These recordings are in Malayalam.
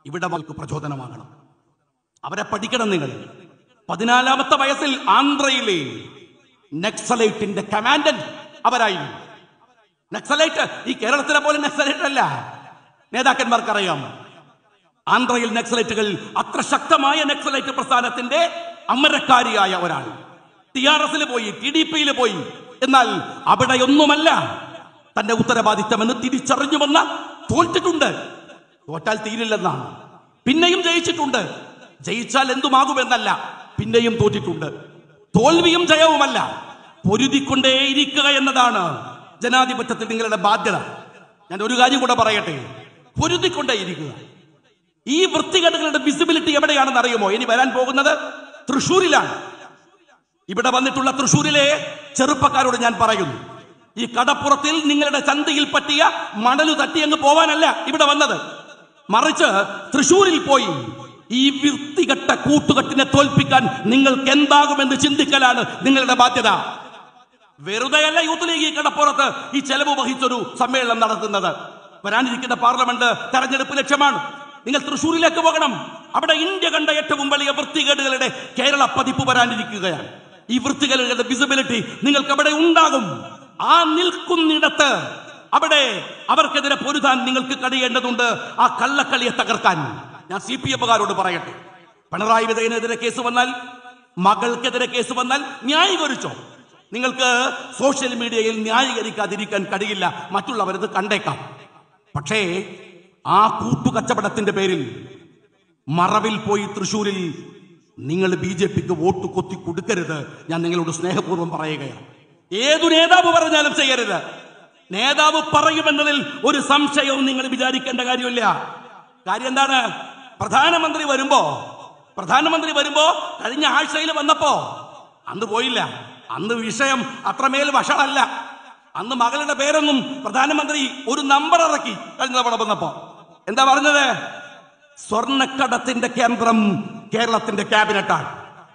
ഇവിടെ അവർക്ക് പ്രചോദനമാകണം അവരെ പഠിക്കണം നിങ്ങൾ പതിനാലാമത്തെ വയസ്സിൽ ആന്ധ്രയിലെ നക്സലൈറ്റിന്റെ കമാൻഡന്റ് അവരായിരുന്നു നക്സലൈറ്റ് ഈ കേരളത്തിലെ പോലെ നക്സലൈറ്റ് അല്ല നേതാക്കന്മാർക്കറിയാം ആന്ധ്രയിൽ നക്സലൈറ്റുകൾ അത്ര ശക്തമായ നക്സലൈറ്റ് പ്രസ്ഥാനത്തിന്റെ അമരക്കാരിയായ ഒരാൾ ടി ആർ എസിൽ പോയി ടി ഡി പിയിൽ പോയി എന്നാൽ അവിടെയൊന്നുമല്ല തന്റെ ഉത്തരവാദിത്തമെന്ന് തിരിച്ചറിഞ്ഞുവെന്ന തോറ്റിട്ടുണ്ട് തോറ്റാൽ തീരില്ലെന്നാണ് പിന്നെയും ജയിച്ചിട്ടുണ്ട് ജയിച്ചാൽ എന്തുമാകുമെന്നല്ല പിന്നെയും തോറ്റിട്ടുണ്ട് തോൽവിയും ജയവുമല്ല പൊരുതിക്കൊണ്ടേയിരിക്കുക എന്നതാണ് ജനാധിപത്യത്തിൽ നിങ്ങളുടെ ബാധ്യത ഞാൻ ഒരു കാര്യം കൂടെ പറയട്ടെ പൊരുതിക്കൊണ്ടേയിരിക്കുക ഈ വൃത്തികേടുകളുടെ വിസിബിലിറ്റി എവിടെയാണെന്ന് അറിയുമോ ഇനി വരാൻ പോകുന്നത് തൃശൂരിലാണ് ഇവിടെ വന്നിട്ടുള്ള തൃശൂരിലെ ചെറുപ്പക്കാരോട് ഞാൻ പറയുന്നു ഈ കടപ്പുറത്തിൽ നിങ്ങളുടെ ചന്തയിൽ പറ്റിയ മണലു തട്ടി അങ്ങ് പോവാനല്ല ഇവിടെ വന്നത് മറിച്ച് തൃശൂരിൽ പോയി ഈ വൃത്തികെട്ട കൂട്ടുകെട്ടിനെ തോൽപ്പിക്കാൻ നിങ്ങൾക്ക് എന്താകുമെന്ന് ചിന്തിക്കലാണ് നിങ്ങളുടെ ബാധ്യത വെറുതെയല്ല യൂത്ത് ലീഗ് ഈ കടപ്പുറത്ത് ഈ ചെലവ് വഹിച്ചൊരു സമ്മേളനം നടത്തുന്നത് വരാനിരിക്കുന്ന പാർലമെന്റ് തെരഞ്ഞെടുപ്പ് ലക്ഷ്യമാണ് നിങ്ങൾ തൃശ്ശൂരിലേക്ക് പോകണം അവിടെ ഇന്ത്യ കണ്ട ഏറ്റവും വലിയ വൃത്തികേടുകളുടെ കേരള പതിപ്പ് വരാനിരിക്കുകയാണ് ഈ വൃത്തികേടുകളുടെ വിസിബിലിറ്റി നിങ്ങൾക്ക് അവിടെ ഉണ്ടാകും ആ നിൽക്കുന്നിടത്ത് അവിടെ അവർക്കെതിരെ പൊരുതാൻ നിങ്ങൾക്ക് കഴിയേണ്ടതുണ്ട് ആ കള്ളക്കളിയെ തകർക്കാൻ ഞാൻ സി പി എമ്മുകാരോട് പറയട്ടെ പിണറായി വിജയനെതിരെ കേസ് വന്നാൽ മകൾക്കെതിരെ കേസ് വന്നാൽ ന്യായീകരിച്ചോ നിങ്ങൾക്ക് സോഷ്യൽ മീഡിയയിൽ ന്യായീകരിക്കാതിരിക്കാൻ കഴിയില്ല മറ്റുള്ളവരത് കണ്ടേക്കാം പക്ഷേ ആ കൂട്ടുകച്ചവടത്തിന്റെ പേരിൽ മറവിൽ പോയി തൃശൂരിൽ നിങ്ങൾ ബി ജെ പിക്ക് വോട്ട് കൊത്തി കൊടുക്കരുത് ഞാൻ നിങ്ങളോട് സ്നേഹപൂർവ്വം പറയുകയാണ് ഏതു നേതാവ് പറഞ്ഞാലും ചെയ്യരുത് നേതാവ് പറയുമെന്നതിൽ ഒരു സംശയവും നിങ്ങൾ വിചാരിക്കേണ്ട കാര്യമില്ല കാര്യം എന്താണ് പ്രധാനമന്ത്രി വരുമ്പോ പ്രധാനമന്ത്രി വരുമ്പോ കഴിഞ്ഞ ആഴ്ചയിൽ വന്നപ്പോ അന്ന് പോയില്ല അന്ന് വിഷയം അത്രമേൽ വഷളല്ല അന്ന് മകളുടെ പേരൊന്നും പ്രധാനമന്ത്രി ഒരു നമ്പർ ഇറക്കി കഴിഞ്ഞ തവണ വന്നപ്പോ എന്താ പറഞ്ഞത് സ്വർണ്ണക്കടത്തിന്റെ കേന്ദ്രം കേരളത്തിന്റെ ക്യാബിനറ്റാണ്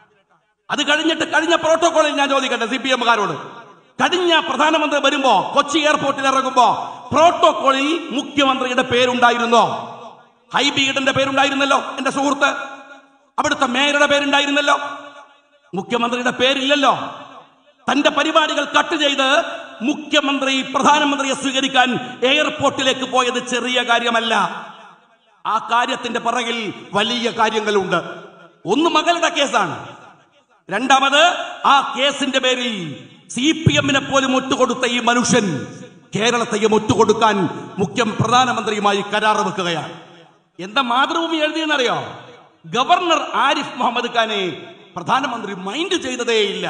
അത് കഴിഞ്ഞിട്ട് കഴിഞ്ഞ പ്രോട്ടോകോളിൽ ഞാൻ ചോദിക്കട്ടെ സി പി എമ്മുകാരോട് കഴിഞ്ഞ പ്രധാനമന്ത്രി വരുമ്പോ കൊച്ചി എയർപോർട്ടിൽ ഇറങ്ങുമ്പോ പ്രോട്ടോകോളിൽ മുഖ്യമന്ത്രിയുടെ പേരുണ്ടായിരുന്നോ ഹൈബീഡിന്റെ പേരുണ്ടായിരുന്നല്ലോ എന്റെ സുഹൃത്ത് അവിടുത്തെ മേയറുടെ പേരുണ്ടായിരുന്നല്ലോ മുഖ്യമന്ത്രിയുടെ പേരില്ലല്ലോ തന്റെ പരിപാടികൾ കട്ട് ചെയ്ത് മുഖ്യമന്ത്രി പ്രധാനമന്ത്രിയെ സ്വീകരിക്കാൻ എയർപോർട്ടിലേക്ക് പോയത് ചെറിയ കാര്യമല്ല ആ കാര്യത്തിന്റെ പിറകിൽ വലിയ കാര്യങ്ങളുണ്ട് ഒന്ന് മകളുടെ കേസാണ് രണ്ടാമത് ആ കേസിന്റെ പേരിൽ സി പി എമ്മിനെ പോലും ഒറ്റുകൊടുത്ത ഈ മനുഷ്യൻ കേരളത്തെയും ഒറ്റുകൊടുക്കാൻ മുഖ്യം പ്രധാനമന്ത്രിയുമായി കരാർ വെക്കുകയാണ് എന്താ മാതൃഭൂമി എഴുതിയെന്നറിയോ ഗവർണർ ആരിഫ് മുഹമ്മദ് ഖാനെ പ്രധാനമന്ത്രി മൈൻഡ് ചെയ്തതേയില്ല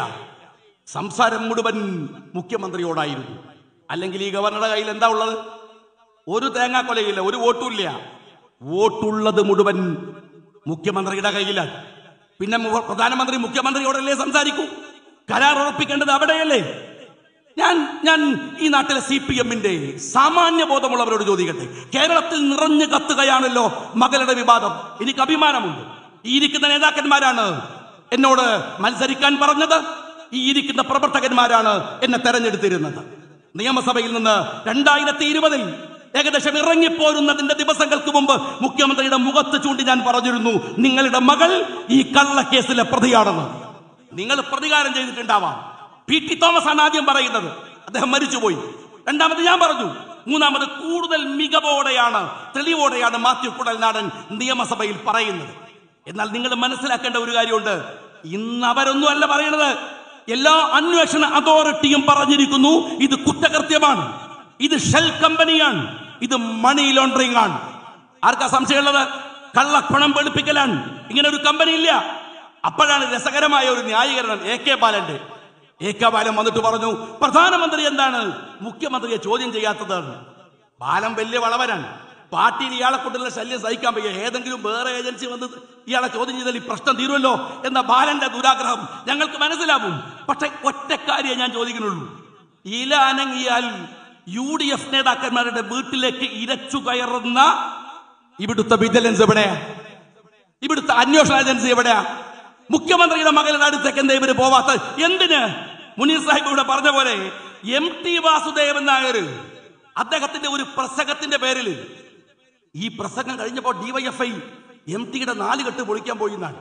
സംസാരം മുഴുവൻ മുഖ്യമന്ത്രിയോടായിരുന്നു അല്ലെങ്കിൽ ഈ ഗവർണറുടെ കയ്യിൽ എന്താ ഉള്ളത് ഒരു തേങ്ങാക്കൊലയില്ല ഒരു വോട്ടുമില്ല വോട്ടുള്ളത് മുഴുവൻ മുഖ്യമന്ത്രിയുടെ കയ്യിലാണ് പിന്നെ മു- പ്രധാനമന്ത്രി മുഖ്യമന്ത്രിയോടല്ലേ സംസാരിക്കൂ കരാർ ഉറപ്പിക്കേണ്ടത് അവിടെയല്ലേ ഞാൻ ഞാൻ ഈ നാട്ടിലെ സി പി എമ്മിന്റെ സാമാന്യ ബോധമുള്ളവരോട് ചോദിക്കട്ടെ കേരളത്തിൽ നിറഞ്ഞു കത്തുകയാണല്ലോ മകളുടെ വിവാദം എനിക്ക് അഭിമാനമുണ്ട് ഈ ഇരിക്കുന്ന നേതാക്കന്മാരാണ് എന്നോട് മത്സരിക്കാൻ പറഞ്ഞത് ഈ ഇരിക്കുന്ന പ്രവർത്തകന്മാരാണ് എന്നെ തെരഞ്ഞെടുത്തിരുന്നത് നിയമസഭയിൽ നിന്ന് രണ്ടായിരത്തി ഇരുപതിൽ ഏകദേശം ഇറങ്ങിപ്പോരുന്നതിന്റെ ദിവസങ്ങൾക്ക് മുമ്പ് മുഖ്യമന്ത്രിയുടെ മുഖത്ത് ചൂണ്ടി ഞാൻ പറഞ്ഞിരുന്നു നിങ്ങളുടെ മകൾ ഈ കള്ളക്കേസിലെ പ്രതിയാണെന്ന് നിങ്ങൾ പ്രതികാരം ചെയ്തിട്ടുണ്ടാവാം പി ടി തോമസ് ആണ് ആദ്യം പറയുന്നത് അദ്ദേഹം മരിച്ചുപോയി രണ്ടാമത് ഞാൻ പറഞ്ഞു മൂന്നാമത് കൂടുതൽ മികവോടെയാണ് തെളിവോടെയാണ് മാത്യു കുടൽനാടൻ നിയമസഭയിൽ പറയുന്നത് എന്നാൽ നിങ്ങൾ മനസ്സിലാക്കേണ്ട ഒരു കാര്യമുണ്ട് ഇന്ന് അവരൊന്നും അല്ല പറയണത് എല്ലാ അന്വേഷണ അതോറിറ്റിയും പറഞ്ഞിരിക്കുന്നു ഇത് കുറ്റകൃത്യമാണ് ഇത് ഷെൽ കമ്പനിയാണ് ഇത് മണി ലോണ്ടറിംഗ് ആണ് ആർക്കാ സംശയമുള്ളത് കള്ളപ്പണം വെളുപ്പിക്കലാണ് ഇങ്ങനെ ഒരു കമ്പനി ഇല്ല അപ്പോഴാണ് രസകരമായ ഒരു ന്യായീകരണം എ കെ ബാലന്റെ എ കെ ബാലൻ വന്നിട്ട് പറഞ്ഞു പ്രധാനമന്ത്രി എന്താണ് മുഖ്യമന്ത്രിയെ ചോദ്യം ചെയ്യാത്തത് ബാലൻ വലിയ വളവനാണ് പാർട്ടിയിൽ ഇയാളെ കൊണ്ടുള്ള ശല്യം സഹിക്കാൻ വയ്യ ഏതെങ്കിലും വേറെ ഏജൻസി വന്ന് ഇയാളെ ചോദ്യം ചെയ്താൽ ഈ പ്രശ്നം തീരുമല്ലോ എന്ന ബാലന്റെ ദുരാഗ്രഹം ഞങ്ങൾക്ക് മനസ്സിലാവും പക്ഷെ ഒറ്റക്കാരിയെ ഞാൻ ചോദിക്കുന്നുള്ളൂ ഇല അനങ്ങിയാൽ യു ഡി എഫ് നേതാക്കന്മാരുടെ വീട്ടിലേക്ക് ഇരച്ചു കയറുന്ന ഇവിടുത്തെ വിജിലൻസ് എവിടെയാ ഇവിടുത്തെ അന്വേഷണ ഏജൻസി എവിടെയാ മുഖ്യമന്ത്രിയുടെ മകളുടെ അടുത്തേക്ക് എന്താ ഇവര് പോവാത്ത എന്തിന് മുനീർ സാഹിബ് ഇവിടെ പറഞ്ഞ പോലെ എം ടി വാസുദേവൻ നായർ അദ്ദേഹത്തിന്റെ ഒരു പ്രസംഗത്തിന്റെ പേരിൽ ഈ പ്രസംഗം കഴിഞ്ഞപ്പോൾ ഡിവൈഎഫ്ഐ എം ടിയുടെ നാലുകെട്ട് പൊളിക്കാൻ പോയി എന്നാണ്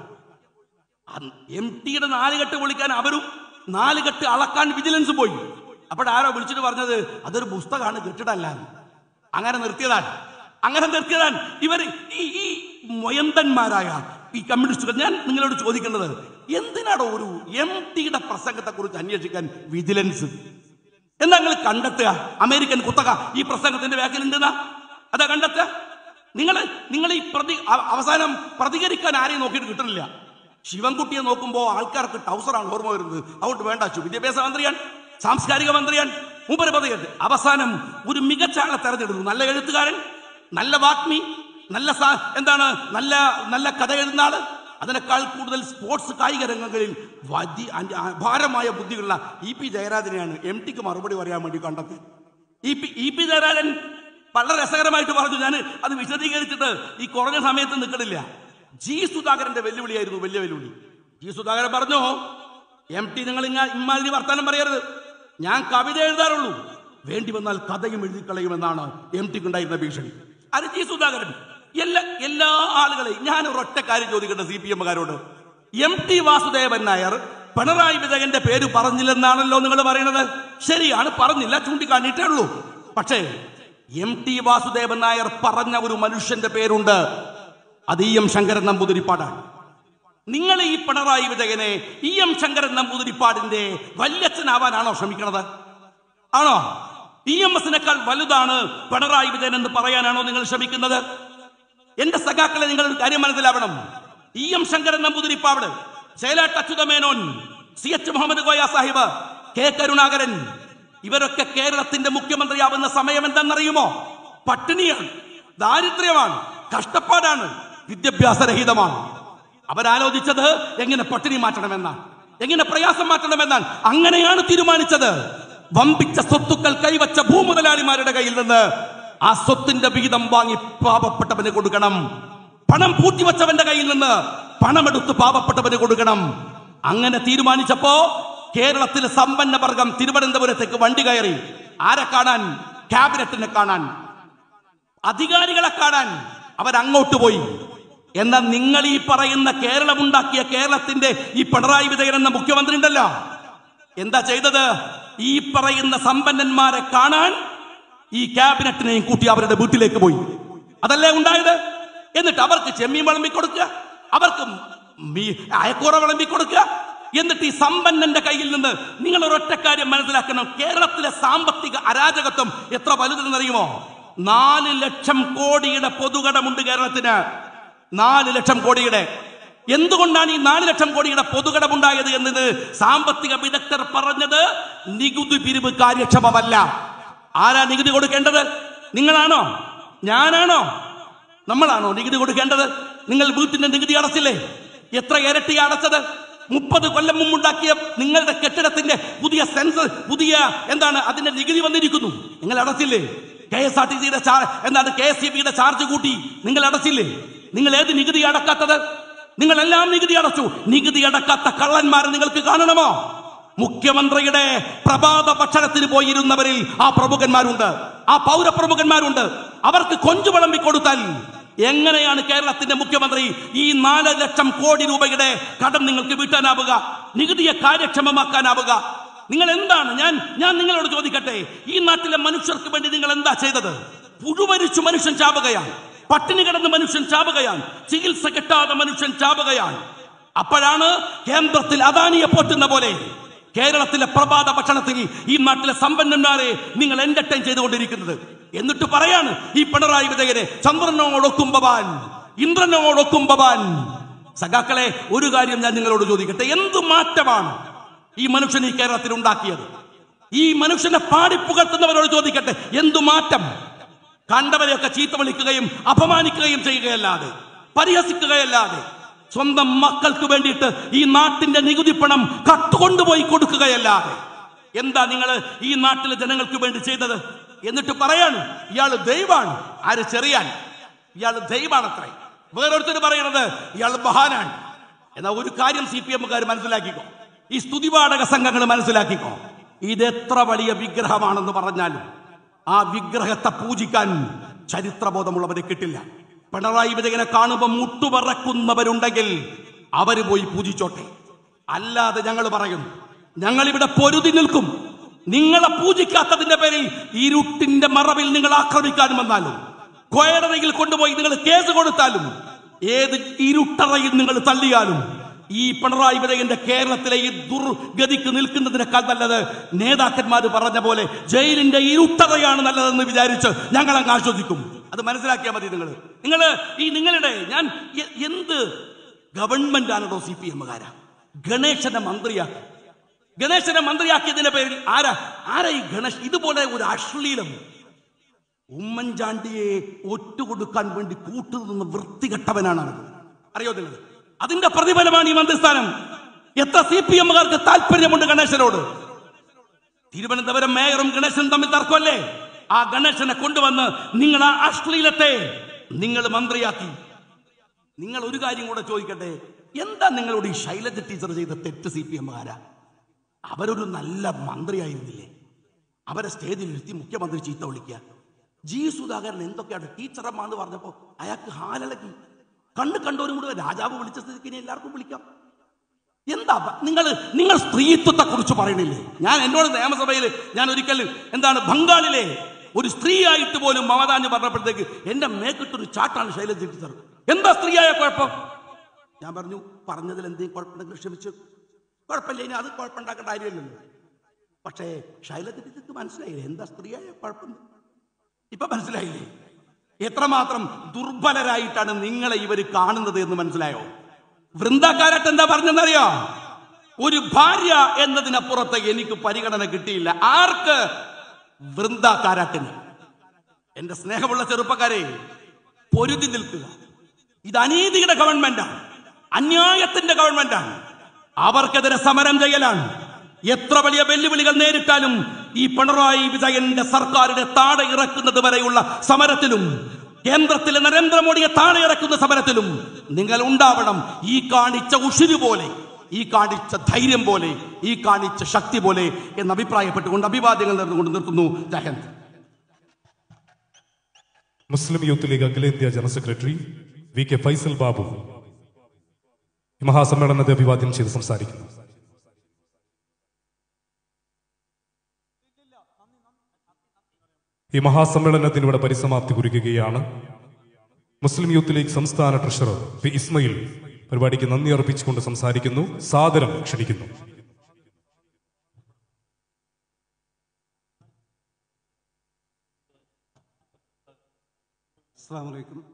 എം ടിയുടെ നാലുകെട്ട് പൊളിക്കാൻ അവരും നാലുകെട്ട് അളക്കാൻ വിജിലൻസ് പോയി അപ്പോഴാരോ വിളിച്ചിട്ട് പറഞ്ഞത് അതൊരു പുസ്തകമാണ് കെട്ടിടല്ല അങ്ങനെ നിർത്തിയതാണ് അങ്ങനെ നിർത്തിയതാണ് ഇവർ ഈ ഈ മൊയന്തന്മാരായ ഈ കമ്മ്യൂണിസ്റ്റുകൾ ഞാൻ നിങ്ങളോട് ചോദിക്കുന്നത് എന്തിനാണോ ഒരു എം ടിയുടെ പ്രസംഗത്തെ കുറിച്ച് അന്വേഷിക്കാൻ വിജിലൻസ് എന്താ നിങ്ങൾ കണ്ടെത്തുക അമേരിക്കൻ കുത്തക ഈ പ്രസംഗത്തിന്റെ വ്യാഖ്യാനുണ്ടെന്നാ അതാ കണ്ടെത്തുക നിങ്ങൾ നിങ്ങൾ ഈ പ്രതി അ- അവസാനം പ്രതികരിക്കാൻ ആരെയും നോക്കിയിട്ട് കിട്ടുന്നില്ല ശിവൻകുട്ടിയെ നോക്കുമ്പോൾ ആൾക്കാർക്ക് ടൗസറാണ് ഓർമ്മ വരുന്നത് അതുകൊണ്ട് വേണ്ട ശു വിദ്യാഭ്യാസ മന്ത്രിയാണ് സാംസ്കാരിക മന്ത്രിയാണ് മൂപ്പര് പ്രതികരണം അവസാനം ഒരു മികച്ച ആളെ തെരഞ്ഞെടുത്തു നല്ല എഴുത്തുകാരൻ നല്ല വാഗ്മി നല്ല സാ- എന്താണ് നല്ല നല്ല കഥ എഴുതുന്ന ആള് അതിനേക്കാൾ കൂടുതൽ സ്പോർട്സ് കായിക രംഗങ്ങളിൽ വലിയ അ- അപാരമായ ബുദ്ധികളുള്ള ഇ പി ജയരാജനെയാണ് എം ടിക്ക് മറുപടി പറയാൻ വേണ്ടി കണ്ടത് E P E P Jayarajan വളരെ രസകരമായിട്ട് പറഞ്ഞു ഞാൻ അത് വിശദീകരിച്ചിട്ട് ഈ കുറഞ്ഞ സമയത്ത് നിൽക്കണില്ല ജി സുധാകരന്റെ വെല്ലുവിളിയായിരുന്നു വലിയ വെല്ലുവിളി ജി സുധാകരൻ പറഞ്ഞു എം ടി നിങ്ങൾ ഇങ്ങ ഇമാതിരി വർത്താനം പറയരുത് ഞാൻ കവിത എഴുതാറുള്ളൂ വേണ്ടി വന്നാൽ കഥയും എഴുതി കളയുമെന്നാണ് എം ടിക്ക് ഉണ്ടായിരുന്ന ഭീഷണി അത് ജി സുധാകരൻ എല്ലാ എല്ലാ ആളുകളെയും ഞാൻ ഒരൊറ്റ കാര്യം ചോദിക്കട്ടെ സി പി എമ്മുകാരോട് എം ടി വാസുദേവൻ നായർ പിണറായി വിജയന്റെ പേര് പറഞ്ഞില്ലെന്നാണല്ലോ നിങ്ങൾ പറയുന്നത് ശരിയാണ് പറഞ്ഞില്ല ചൂണ്ടിക്കാണിയിട്ടേ ഉള്ളൂ പക്ഷേ എം ടി വാസുദേവൻ നായർ പറഞ്ഞ ഒരു മനുഷ്യന്റെ പേരുണ്ട് അത് ഇ എം ശങ്കരൻ നമ്പൂതിരിപ്പാടാണ് നിങ്ങൾ ഈ പിണറായി വിജയനെ ഇ എം ശങ്കരൻ നമ്പൂതിരിപ്പാടിന്റെ വല്യച്ഛനാവാനാണോ ശ്രമിക്കുന്നത് ആണോ ഇ എം എസിനേക്കാൾ വലുതാണ് പിണറായി വിജയൻ എന്ന് പറയാനാണോ നിങ്ങൾ ശ്രമിക്കുന്നത് എന്റെ സഖാക്കളെ നിങ്ങൾ ഒരു കാര്യം മനസ്സിലാവണം E M Sankaran Namboodiripad Chelat Achutha Menon C H Muhammad Koya Sahib K Karunakaran ഇവരൊക്കെ കേരളത്തിന്റെ മുഖ്യമന്ത്രിയാവുന്ന സമയം എന്താണെന്നറിയുമോ പട്ടിണിയാണ് ദാരിദ്ര്യമാണ് കഷ്ടപ്പാടാണ് വിദ്യാഭ്യാസരഹിതമാണ് അവരാലോചിച്ചത് എങ്ങനെ പട്ടിണി മാറ്റണമെന്നാണ് എങ്ങനെ പ്രയാസം മാറ്റണമെന്നാണ് അങ്ങനെയാണ് തീരുമാനിച്ചത് വമ്പിച്ച സ്വത്തുക്കൾ കൈവച്ച ഭൂമുതലാളിമാരുടെ കയ്യിൽ നിന്ന് ആ സ്വത്തിന്റെ വിഹിതം വാങ്ങി പാവപ്പെട്ടവന് കൊടുക്കണം പണം പൂട്ടിവച്ചവന്റെ കയ്യിൽ നിന്ന് പണമെടുത്ത് പാവപ്പെട്ടവന് കൊടുക്കണം അങ്ങനെ തീരുമാനിച്ചപ്പോ കേരളത്തിലെ സമ്പന്ന വർഗം തിരുവനന്തപുരത്തേക്ക് വണ്ടി കയറി ആരെ കാണാൻ ക്യാബിനറ്റിനെ കാണാൻ അധികാരികളെ കാണാൻ അവരങ്ങോട്ട് പോയി എന്നാൽ നിങ്ങൾ ഈ പറയുന്ന കേരളം ഉണ്ടാക്കിയ കേരളത്തിന്റെ ഈ പിണറായി വിജയൻ എന്ന മുഖ്യമന്ത്രി ഉണ്ടല്ലോ എന്താ ചെയ്തത് ഈ പറയുന്ന സമ്പന്നന്മാരെ കാണാൻ ഈ ക്യാബിനറ്റിനെയും കൂട്ടി അവരുടെ വീട്ടിലേക്ക് പോയി അതല്ലേ ഉണ്ടായത് എന്നിട്ട് അവർക്ക് ചെമ്മീൻ വിളമ്പി കൊടുക്കുക അവർക്ക് മീ- അയക്കൂറ വിളമ്പി കൊടുക്കുക എന്നിട്ട് ഈ സമ്പന്നന്റെ കയ്യിൽ നിന്ന് നിങ്ങൾ ഒരൊറ്റ കാര്യം മനസ്സിലാക്കണം കേരളത്തിലെ സാമ്പത്തിക അരാജകത്വം എത്ര വലുതെന്നറിയുമോ നാല് ലക്ഷം കോടിയുടെ പൊതുകടമുണ്ട് കേരളത്തിന് നാല് ലക്ഷം കോടിയുടെ എന്തുകൊണ്ടാണ് ഈ നാല് ലക്ഷം കോടിയുടെ പൊതുകടമുണ്ടായത് എന്നത് സാമ്പത്തിക വിദഗ്ധർ പറഞ്ഞത് നികുതി പിരിവ് കാര്യക്ഷമമല്ല ആരാ നികുതി കൊടുക്കേണ്ടത് നിങ്ങളാണോ ഞാനാണോ നമ്മളാണോ നികുതി കൊടുക്കേണ്ടത് നിങ്ങൾ വീട്ടിന്റെ നികുതി അടച്ചില്ലേ എത്ര ഇരട്ടി അടച്ചത് മുപ്പത് കൊല്ലം മുമ്പുണ്ടാക്കിയ നിങ്ങളുടെ കെട്ടിടത്തിന്റെ പുതിയ സെൻസ് പുതിയ എന്താണ് അതിന്റെ നികുതി വന്നിരിക്കുന്നു നിങ്ങൾ അടച്ചില്ലേ കെ എസ് ആർ ടി സിയുടെ എന്താണ് കെ എസ് സി ബിയുടെ ചാർജ് കൂട്ടി നിങ്ങൾ അടച്ചില്ലേ നിങ്ങൾ ഏത് നികുതി അടക്കാത്തത് നിങ്ങൾ എല്ലാം നികുതി അടച്ചു നികുതി അടക്കാത്ത കള്ളന്മാരെ നിങ്ങൾക്ക് കാണണമോ മുഖ്യമന്ത്രിയുടെ പ്രഭാത ഭക്ഷണത്തിന് പോയിരുന്നവരിൽ ആ പ്രമുഖന്മാരുണ്ട് ആ പൗരപ്രമുഖന്മാരുണ്ട് അവർക്ക് കൊഞ്ചു വിളമ്പി കൊടുത്താൽ എങ്ങനെയാണ് കേരളത്തിന്റെ മുഖ്യമന്ത്രി ഈ നാല് ലക്ഷം കോടി രൂപയുടെ കടം നിങ്ങൾക്ക് വീട്ടാനാവുക നികുതിയെ കാര്യക്ഷമമാക്കാനാവുക നിങ്ങൾ എന്താണ് ഞാൻ ഞാൻ നിങ്ങളോട് ചോദിക്കട്ടെ ഈ നാട്ടിലെ മനുഷ്യർക്ക് വേണ്ടി നിങ്ങൾ എന്താ ചെയ്തത് പുഴുമരിച്ചു മനുഷ്യൻ ചാവുകയാണ് പട്ടിണി കിടന്ന് മനുഷ്യൻ ചാവുകയാണ് ചികിത്സ കിട്ടാതെ മനുഷ്യൻ ചാവുകയാണ് അപ്പോഴാണ് കേന്ദ്രത്തിൽ അദാനിയെ പോറ്റുന്ന പോലെ കേരളത്തിലെ പ്രഭാത ഭക്ഷണത്തിൽ ഈ നാട്ടിലെ സമ്പന്നന്മാരെ നിങ്ങൾ എന്റർടൈൻ ചെയ്തുകൊണ്ടിരിക്കുന്നത് എന്നിട്ട് പറയാണ് ഈ പിണറായി വിജയനെ ചന്ദ്രനോടൊക്കും ഭവാൻ ഇന്ദ്രനോടൊക്കും ഭവാൻ സഖാക്കളെ ഒരു കാര്യം ഞാൻ നിങ്ങളോട് ചോദിക്കട്ടെ എന്ത് മാറ്റമാണ് ഈ മനുഷ്യൻ ഈ കേരളത്തിൽ ഉണ്ടാക്കിയത് ഈ മനുഷ്യനെ പാടിപ്പുകർത്തുന്നവരോട് ചോദിക്കട്ടെ എന്തു മാറ്റം കണ്ടവരെയൊക്കെ ചീത്ത വിളിക്കുകയും അപമാനിക്കുകയും ചെയ്യുകയല്ലാതെ പരിഹസിക്കുകയല്ലാതെ സ്വന്തം മക്കൾക്ക് വേണ്ടിയിട്ട് ഈ നാട്ടിന്റെ നികുതി പണം കട്ടുകൊണ്ടുപോയി കൊടുക്കുകയല്ലാതെ എന്താ നിങ്ങൾ ഈ നാട്ടിലെ ജനങ്ങൾക്ക് വേണ്ടി ചെയ്തത് എന്നിട്ട് പറയാണ് ഇയാള് ദൈവാണ് ആര് ചെറിയാൻ ഇയാള് ദൈവാണത്രേ വേറൊരുത്തർ പറയണത് ഇയാൾ മഹാനാണ് എന്നാൽ ഒരു കാര്യം സി പി എമ്മുകാർ മനസ്സിലാക്കിക്കോ ഈ സ്തുതിപാഠക സംഘങ്ങൾ മനസ്സിലാക്കിക്കോ ഇത് എത്ര വലിയ വിഗ്രഹമാണെന്ന് പറഞ്ഞാലും ആ വിഗ്രഹത്തെ പൂജിക്കാൻ ചരിത്രബോധമുള്ളവരെ കിട്ടില്ല പിണറായി വിജയനെ കാണുമ്പോൾ മുട്ടുപറക്കുന്നവരുണ്ടെങ്കിൽ അവര് പോയി പൂജിച്ചോട്ടെ അല്ലാതെ ഞങ്ങൾ പറയുന്നു ഞങ്ങൾ ഇവിടെ പൊരുതി നിൽക്കും നിങ്ങളെ പൂജിക്കാത്തതിന്റെ പേരിൽ ഇരുട്ടിന്റെ മറവിൽ നിങ്ങൾ ആക്രമിക്കാൻ വന്നാലും കോയടറയിൽ കൊണ്ടുപോയി നിങ്ങൾ കേസ് കൊടുത്താലും ഏത് ഇരുട്ടറയിൽ നിങ്ങൾ തള്ളിയാലും ഈ പിണറായി വിജയന്റെ കേരളത്തിലെ ഈ ദുർഗതിക്ക് നിൽക്കുന്നതിനേക്കാൾ നല്ലത് നേതാക്കന്മാർ പറഞ്ഞ പോലെ ജയിലിന്റെ ഇരുട്ടറയാണ് നല്ലതെന്ന് വിചാരിച്ച് ഞങ്ങൾ അങ്ങ് ആസ്വദിക്കും അത് മനസ്സിലാക്കിയാൽ മതി നിങ്ങൾ നിങ്ങൾ ഈ നിങ്ങളുടെ ഞാൻ എ- എന്ത് ഗവൺമെന്റ് ആണോ സി പി എമ്മുകാരാ ഗണേശനെ മന്ത്രിയാക്കി ഗണേശനെ മന്ത്രിയാക്കിയതിന്റെ പേരിൽ ആരാ ആരാ ഈ ഗണേഷ് ഇതുപോലെ ഒരു അശ്ലീലം ഉമ്മൻചാണ്ടിയെ ഒറ്റുകൊടുക്കാൻ വേണ്ടി കൂട്ടുനിന്ന് വൃത്തികെട്ടവനാണ് അവൻ. അറിയോ നിങ്ങൾ അതിന്റെ പ്രതിഫലമാണ് ഈ മന്ത്രിസ്ഥാനം എത്ര സി പി എമ്മുകാർക്ക് താല്പര്യമുണ്ട് ഗണേശനോട് തിരുവനന്തപുരം മേയറും ഗണേശനും തമ്മിൽ തർക്കമല്ലേ ആ ഗണേശനെ കൊണ്ടുവന്ന് നിങ്ങൾ ആ അശ്ലീലത്തെ നിങ്ങൾ മന്ത്രിയാക്കി നിങ്ങൾ ഒരു കാര്യം കൂടെ ചോദിക്കട്ടെ എന്താ നിങ്ങളോട് ഈ ശൈലജ ടീച്ചർ ചെയ്ത തെറ്റ് സി പി എമ്മുകാരാ അവരൊരു നല്ല മന്ത്രിയായിരുന്നില്ലേ അവരെ സ്റ്റേജിൽ ഇരുത്തി മുഖ്യമന്ത്രി ചീത്ത വിളിക്കുക ജി സുധാകരൻ എന്തൊക്കെയാണ് ടീച്ചറമ്മാന്ന് പറഞ്ഞപ്പോ അയാൾക്ക് ഹാലലക്കി കണ്ണ് കണ്ടവരും കൂടെ രാജാവ് വിളിച്ച സ്ഥിതിക്ക് ഇനി എല്ലാവർക്കും വിളിക്കാം എന്താ നിങ്ങൾ നിങ്ങൾ സ്ത്രീത്വത്തെ കുറിച്ച് പറയണില്ലേ ഞാൻ എന്നോട് നിയമസഭയിൽ ഞാൻ ഒരിക്കൽ എന്താണ് ബംഗാളിലെ ഒരു സ്ത്രീ ആയിട്ട് പോലും മമതാഞ്ഞ് പറഞ്ഞപ്പോഴത്തേക്ക് എന്റെ മേക്കിട്ടൊരു ചാട്ടാണ് ശൈലജ ടീച്ചർ എന്താ സ്ത്രീയായ കുഴപ്പം ഞാൻ പറഞ്ഞു പറഞ്ഞതിൽ എന്തെങ്കിലും കുഴപ്പമുണ്ടെങ്കിൽ ക്ഷമിച്ചു കുഴപ്പമില്ല ഇനി അത് കുഴപ്പമുണ്ടാക്കേണ്ട കാര്യമില്ലല്ലോ പക്ഷേ ശൈലജ ടീച്ചർക്ക് മനസ്സിലായില്ലേ എന്താ സ്ത്രീയായ കുഴപ്പം ഇപ്പൊ മനസ്സിലായില്ലേ എത്രമാത്രം ദുർബലരായിട്ടാണ് നിങ്ങളെ ഇവർ കാണുന്നത് എന്ന് മനസ്സിലായോ വൃന്ദക്കാരട്ട് എന്താ പറഞ്ഞെന്നറിയോ ഒരു ഭാര്യ എന്നതിനപ്പുറത്ത് എനിക്ക് പരിഗണന കിട്ടിയില്ല ആർക്ക് വൃന്ദക്കാരാട്ടിന് എന്റെ സ്നേഹമുള്ള ചെറുപ്പക്കാരെ പൊരുതി നിൽക്കുക ഇത് അനീതിയുടെ ഗവൺമെന്റാണ് അന്യായത്തിന്റെ ഗവൺമെന്റാണ് അവർക്കെതിരെ സമരം ചെയ്യലാണ് എത്ര വലിയ വെല്ലുവിളികൾ നേരിട്ടാലും ഈ പിണറായി വിജയന്റെ സർക്കാരിനെ താഴെ ഇറക്കുന്നത് വരെയുള്ള സമരത്തിലും കേന്ദ്രത്തിലെ നരേന്ദ്രമോദിയെ താഴെ ഇറക്കുന്ന സമരത്തിലും നിങ്ങൾ ഉണ്ടാവണം ഈ കാണിച്ച ഉഷിര് പോലെ ഈ കാണിച്ച ധൈര്യം പോലെ ഈ കാണിച്ച ശക്തി പോലെ എന്ന് അഭിപ്രായപ്പെട്ടുകൊണ്ട് അഭിവാദ്യങ്ങൾ നേർന്നുകൊണ്ട് നിർത്തുന്നു ജയന്ത് മുസ്ലിം യൂത്ത് ലീഗ് അഖിലേന്ത്യാ general secretary V K Faisal Babu ഈ മഹാസമ്മേളനത്തെ അഭിവാദ്യം ചെയ്ത് സംസാരിക്കുന്നു ഈ മഹാസമ്മേളനത്തിന് ഇവിടെ പരിസമാപ്തി കുറിക്കുകയാണ് മുസ്ലിം യൂത്ത് ലീഗ് സംസ്ഥാന ട്രഷറർ പി ഇസ്മയിൽ പരിപാടിക്ക് നന്ദി അർപ്പിച്ചുകൊണ്ട് സംസാരിക്കുന്നു സാദരം ക്ഷണിക്കുന്നു അസ്സാം വലൈക്കും